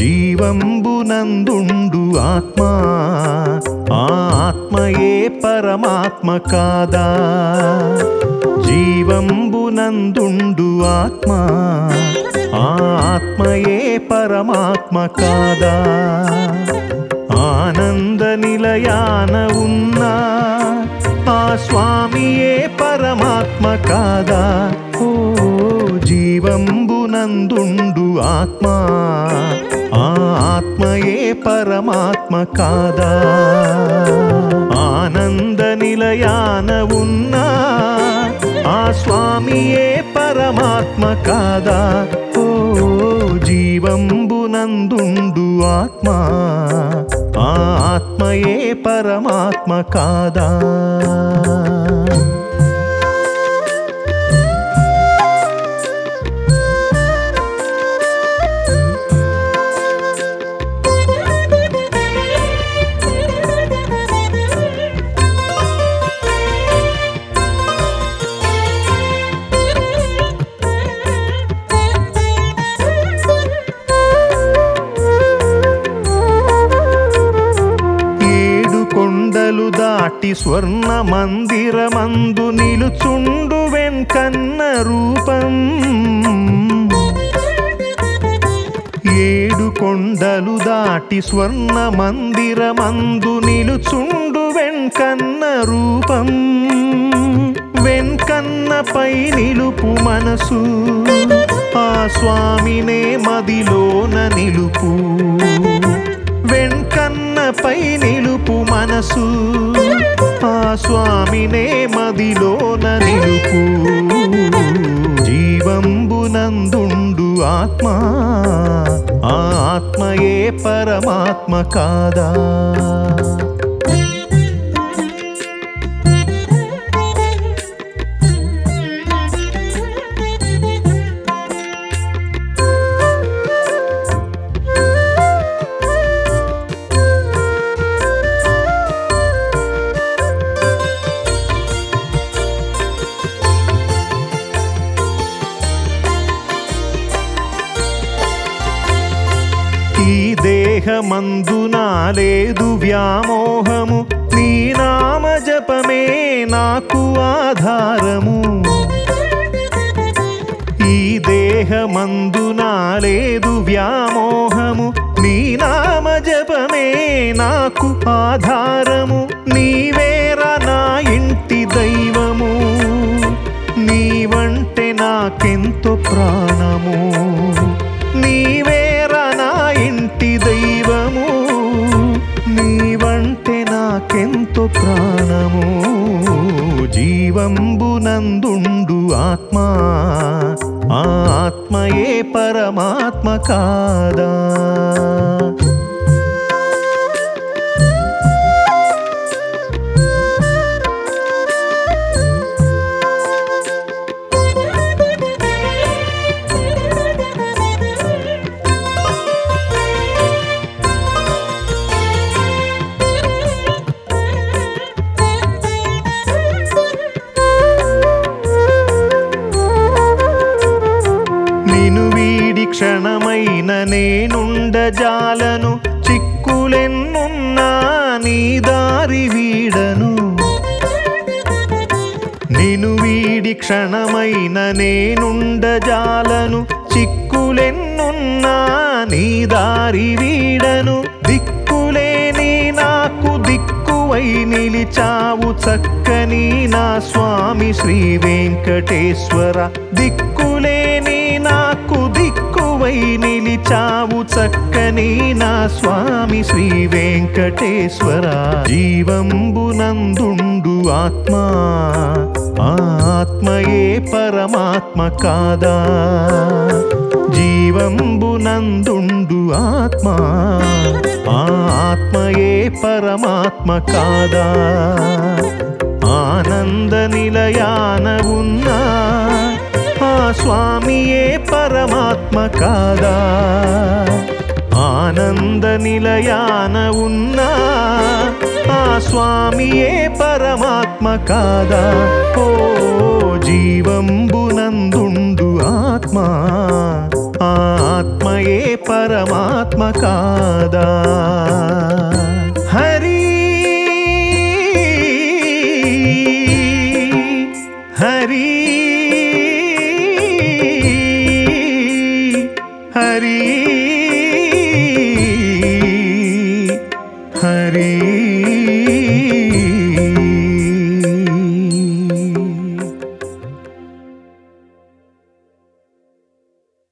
జీవంబునందుండు ఆత్మ ఆ ఆత్మయే పరమాత్మ కాదా జీవంబునందుండు ఆత్మ ఆ ఆత్మయే పరమాత్మ కాదా ఆనంద నిలయాన ఉన్నా ఆ స్వామియే పరమాత్మ కాదా ఓ జీవంబునందుండు ఆత్మ ఆ ఆత్మయే పరమాత్మ కాదా ఆనంద నిలయాన ఉన్నా ఆ స్వామియే పరమాత్మ కాదా ఓ జీవంబునందుండు ఆత్మ ఆ ఆత్మయే పరమాత్మ కాదా ఏడు కొండలు దాటి స్వర్ణ మందిరమందు నిలుచుండు వెంకన్న రూపం ఏడు కొండలు దాటి స్వర్ణ మందిరమందు నిలుచుండు వెంకన్న రూపం వెంకన్నపై నిలుపు మనసు ఆ స్వామినే మదిలోన నిలుపు వెంకన్నపై నిలుపు మనసు ఆ స్వామినే మదిలోన నిలుపు జీవంబునందుండు ఆత్మ ఆ ఆత్మయే పరమాత్మ కాదా ఈ దేహమందునా లేదు వ్యామోహము నీ నామ జపమే నాకు ఆధారము ఈ దేహమందునా లేదు వ్యామోహము నీ నామ జపమే నాకు ఆధారము నీవేరా నా ఇంటి దైవము నీవంటే నాకెంతో ప్రాణము నీవేరా నా ఇంటి దైవము నీవంటే నాకెంతో ప్రాణము జీవంబునందుండు ఆత్మ ఆ ఆత్మయే పరమాత్మ కాదా నిను వీడి క్షణమైన నేనుండజాలను చిక్కులెన్నున్నా నీ దారి వీడను నిను వీడి క్షణమైన నేనుండజాలను చిక్కులెన్నున్నా నీ దారి వీడను దిక్కులేని నాకు దిక్కువై నిలిచావు చక్కని నా స్వామి శ్రీ వెంకటేశ్వర దిక్కులేని నాకు దిక్కువై నిలిచావు చక్కని నా స్వామి శ్రీ వెంకటేశ్వర జీవంబునందుండు ఆత్మ ఆ ఆత్మయే పరమాత్మ కాదా జీవంబునందుండు ఆత్మ ఆ ఆత్మయే పరమాత్మ కాదా ఆనంద నిలయాన ఉన్నా ఆ స్వామియే పరమాత్మ కాదా ఆనంద నిలయాన ఉన్నా ఆ స్వామియే పరమాత్మ కాదా ఓ జీవంబునందుండు ఆత్మ ఆ ఆత్మయే స్వామియే పరమాత్మ కాదా హరి హరి హరి